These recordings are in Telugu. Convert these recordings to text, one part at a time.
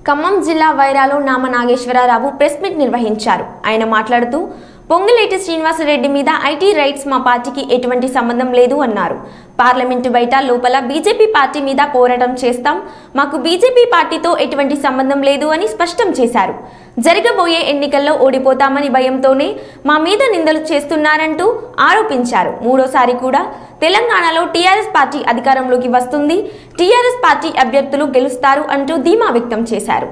ఖమ్మం జిల్లా వైరాలో నామ నాగేశ్వరరావు ప్రెస్ మీట్ నిర్వహించారు ఆయన మాట్లాడుతూ పొంగులేటి శ్రీనివాసరెడ్డి మీద ఐటీ రైట్స్ మా పార్టీకి ఎటువంటి సంబంధం లేదు అన్నారు పార్లమెంటు బయట లోపల బీజేపీ పార్టీ మీద పోరాటం చేస్తాం మాకు బీజేపీ పార్టీతో ఎటువంటి సంబంధం లేదు అని స్పష్టం చేశారు జరగబోయే ఎన్నికల్లో ఓడిపోతామని భయంతోనే మా మీద నిందలు చేస్తున్నారంటూ ఆరోపించారు మూడోసారి కూడా తెలంగాణలో టీఆర్ఎస్ పార్టీ అధికారంలోకి వస్తుంది టీఆర్ఎస్ పార్టీ అభ్యర్థులు గెలుస్తారు అంటూ ధీమా వ్యక్తం చేశారు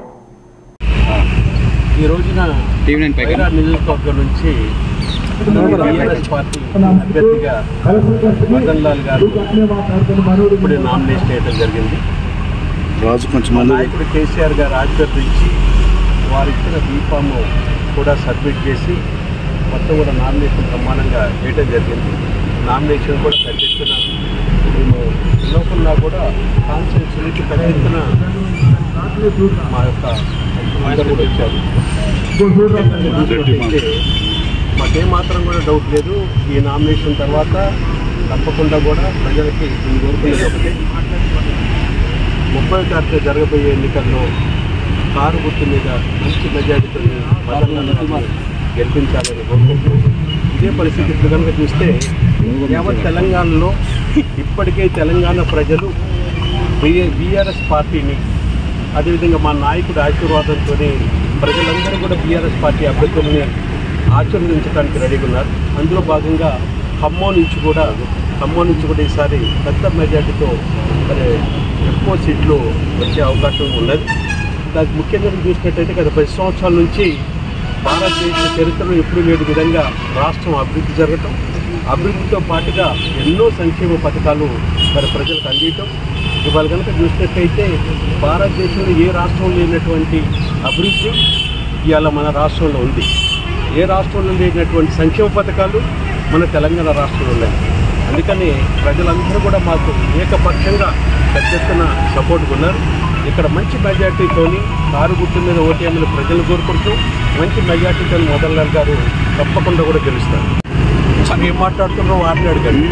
ఈ రోజున టీవీ నైన్ పైకి వైరా నియోజకవర్గం నుంచి టీఆర్ఎస్ పార్టీ అభ్యర్థిగా మదన్ లాల్ గారు ఇప్పుడే నామినేషన్ చేయడం జరిగింది రాజు కొంచెం మా ముందు నాయకుడు కేసీఆర్ గారు ఆశీర్వదించి వారు ఇచ్చిన బీఫామ్ కూడా సబ్మిట్ చేసి మొత్తం కూడా నామినేషన్ ప్రమాణంగా చేయడం జరిగింది నామినేషన్ కూడా పెద్ద ఎత్తున మేము లోకల్లా కూడా కాన్స్టిట్యూన్సీకి పెద్ద ఎత్తున మా యొక్క అందరూ కూడా వచ్చారు అయితే మాకేమాత్రం కూడా డౌట్ లేదు ఈ నామినేషన్ తర్వాత తప్పకుండా కూడా ప్రజలకి నేను కోరుకునేది ఒకటి ముప్పై తారీఖు జరగబోయే ఎన్నికల్లో కారు గుర్తు మీద మంచి మెజారిటీతో మద్దతులను గెలిపించాలని కోరుకుంటున్నాను ఇదే పరిస్థితి ఇప్పుడు కనుక చూస్తే యావత్ తెలంగాణలో ఇప్పటికే తెలంగాణ ప్రజలు బీఆర్ఎస్ పార్టీని అదేవిధంగా మా నాయకుడి ఆశీర్వాదంతో ప్రజలందరూ కూడా బీఆర్ఎస్ పార్టీ అభ్యర్థుల్ని ఆశీర్వదించడానికి రెడీగా ఉన్నారు అందులో భాగంగా ఖమ్మం నుంచి కూడా ఖమ్మం నుంచి కూడా ఈసారి పెద్ద మెజార్టీతో మరి ఎక్కువ సీట్లు వచ్చే అవకాశం ఉన్నది దానికి ముఖ్యంగా చూసినట్టయితే గత పది సంవత్సరాల నుంచి భారతదేశ చరిత్రలో ఎప్పుడు లేని విధంగా రాష్ట్రం అభివృద్ధి జరగటం అభివృద్ధితో పాటుగా ఎన్నో సంక్షేమ పథకాలు మరి ప్రజలకు అందించడం ఇవాళ కనుక చూసినట్టయితే భారతదేశంలో ఏ రాష్ట్రం లేనటువంటి అభివృద్ధి ఇవాళ మన రాష్ట్రంలో ఉంది ఏ రాష్ట్రంలో లేనటువంటి సంక్షేమ పథకాలు మన తెలంగాణ రాష్ట్రంలో ఉన్నాయి అందుకని ప్రజలందరూ కూడా మాకు ఏకపక్షంగా పెద్ద ఎత్తున సపోర్ట్గా ఉన్నారు ఇక్కడ మంచి మెజార్టీతోని కారు గుర్తు మీద ఓటేమని ప్రజలు కోరుకుంటూ మంచి మెజార్టీతో మొదలర్ గారు తప్పకుండా కూడా గెలుస్తారు ఏం మాట్లాడుతున్నారో వారిని అడగండి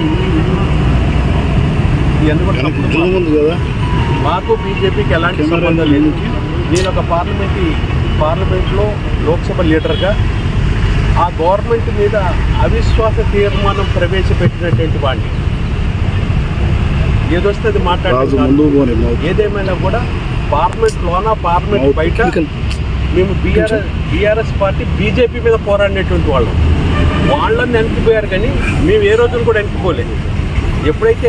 ఇవన్నీ కూడా వెనక తప్పుడు గుర్తులు ఉంది కదా మాకు బీజేపీకి ఎలాంటి సంబంధం లేదు నేను ఒక పార్లమెంట్ పార్లమెంట్లో లోక్సభ లీడర్గా ఆ గవర్నమెంట్ మీద అవిశ్వాస తీర్మానం ప్రవేశపెట్టినటువంటి వాడిని ఏదొస్తే అది రాజు మాట్లాడాలి ముందు పోనీ మౌత్. ఏదేమైనా కూడా పార్లమెంట్ లోన పార్లమెంట్ మౌత్ బయట ఇక్కడ. మేము బీఆర్ఎస్ బీఆర్ఎస్ పార్టీ బీజేపీ మీద పోరాడినటువంటి వాళ్ళం వాళ్ళని వెనక్కిపోయారు కానీ మేము ఏ రోజున కూడా వెనక్కిపోలేదు ఎప్పుడైతే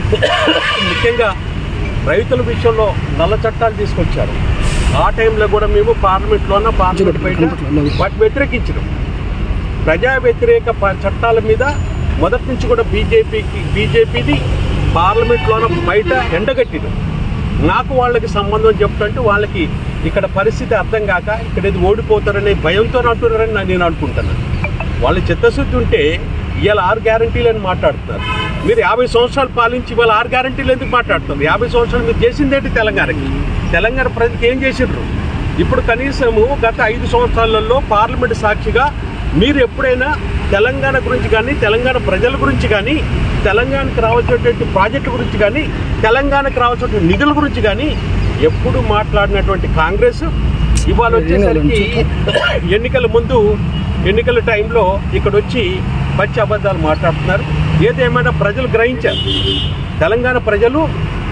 ముఖ్యంగా రైతుల విషయంలో నల్ల చట్టాలు తీసుకొచ్చారు ఆ టైంలో కూడా మేము పార్లమెంట్లోన పార్లమెంట్ బయట వాటిని వ్యతిరేకించడం ప్రజా వ్యతిరేక ప- చట్టాల మీద మొదటి నుంచి కూడా బీజేపీకి బీజేపీని పార్లమెంట్లోన బయట ఎండగట్టింది నాకు వాళ్ళకి సంబంధం చెప్తుంటే వాళ్ళకి ఇక్కడ పరిస్థితి అర్థం కాక ఇక్కడ ఇది ఓడిపోతారనే భయంతో అంటున్నారని నా- నేను అనుకుంటున్నాను వాళ్ళ చిత్తశుద్ధి ఉంటే ఇవాళ ఆరు గ్యారంటీలు అని మాట్లాడుతున్నారు మీరు యాభై సంవత్సరాలు పాలించి ఇవాళ ఆరు గ్యారంటీలు ఎందుకు మాట్లాడుతున్నారు యాభై సంవత్సరాలు మీరు చేసిందేంటి తెలంగాణకి తెలంగాణ ప్రజలకు ఏం చేసిండ్రు ఇప్పుడు కనీసము గత ఐదు సంవత్సరాలలో పార్లమెంట్ సాక్షిగా మీరు ఎప్పుడైనా తెలంగాణ గురించి కానీ తెలంగాణ ప్రజల గురించి కానీ తెలంగాణకు రావాల్సినటువంటి ప్రాజెక్టుల గురించి కానీ తెలంగాణకు రావాల్సినటువంటి నిధుల గురించి కానీ ఎప్పుడు మాట్లాడినటువంటి కాంగ్రెస్ ఇవాళ వచ్చేసరికి ఎన్నికల ముందు ఎన్నికల టైంలో ఇక్కడ వచ్చి పచ్చి అబద్ధాలు మాట్లాడుతున్నారు ఏదేమైనా ప్రజలు గ్రహించారు తెలంగాణ ప్రజలు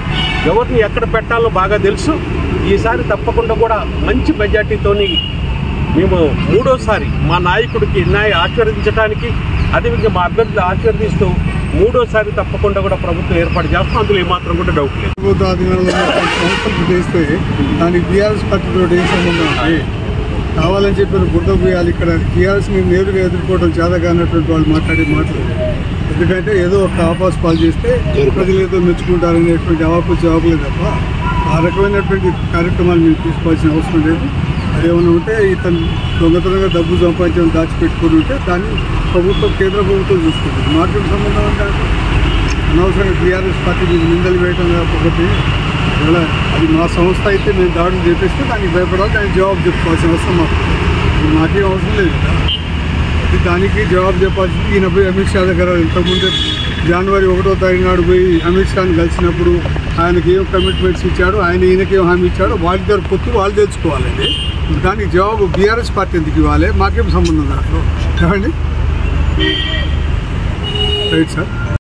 ఎవరిని ఎక్కడ పెట్టాలో బాగా తెలుసు ఈసారి తప్పకుండా కూడా మంచి మెజార్టీతోని మేము మూడోసారి మా నాయకుడికి న్యాయ ఆశీర్వదించడానికి అదేవిధంగా మా అభ్యర్థులు ఆశీర్వదిస్తూ మూడోసారి తప్పకుండా కూడా ప్రభుత్వం ఏర్పాటు చేస్తాం అందులో ఏమాత్రం కూడా డౌట్ లేదు ప్రభుత్వ అధికారంలో ఉన్న కొన్ని సంస్థలు చేస్తే దానికి బీఆర్ఎస్ పార్టీతో ఏం సంబంధం ఉంది కావాలని చెప్పి బుద్ధ పోయాలి ఇక్కడ టీఆర్ఎస్ ని నేరుగా ఎదుర్కోవడం చేత కానటువంటి వాళ్ళు మాట్లాడే మాటలు ఎందుకంటే ఏదో ఒక ఆపాస్ పాలు చేస్తే ప్రజలు ఏదో మెచ్చుకుంటారనేటువంటి జవాబు జవాబులే తప్ప ఆ రకమైనటువంటి కార్యక్రమాలు మీరు తీసుకోవాల్సిన అవసరం లేదు అదేమైనా ఉంటే ఇతను దొంగతనంగా డబ్బు సంపాదించడం దాచిపెట్టుకుని ఉంటే దాన్ని ప్రభుత్వం కేంద్ర ప్రభుత్వం చూసుకుంటుంది మాకు సంబంధం అంటే అనవసరంగా టీఆర్ఎస్ పార్టీ మీద నిందలు వేయడం లేకపోతే ఇలా అది మా సంస్థ అయితే మేము దాడులు చేపిస్తే దానికి భయపడాలి దానికి జవాబు చెప్పుకోవాల్సిన అవసరం మాకు ఇది మాకేం అవసరం లేదు కదా అది దానికి జవాబు చెప్పాల్సింది ఈయన పోయి అమిత్ షా దగ్గర ఇంతకుముందే జనవరి ఒకటో తారీఖు నాడు పోయి అమిత్ షాని కలిసినప్పుడు ఆయనకి ఏం కమిట్మెంట్స్ ఇచ్చాడు ఆయన ఈయనకి ఏం హామీ ఇచ్చాడో వాళ్ళిద్దరు పొత్తు వాళ్ళు తెలుసుకోవాలండి దానికి జవాబు బీఆర్ఎస్ పార్టీ ఎందుకు ఇవ్వాలి మాకేం సంబంధం దాంట్లో ఏమండి రైట్ సార్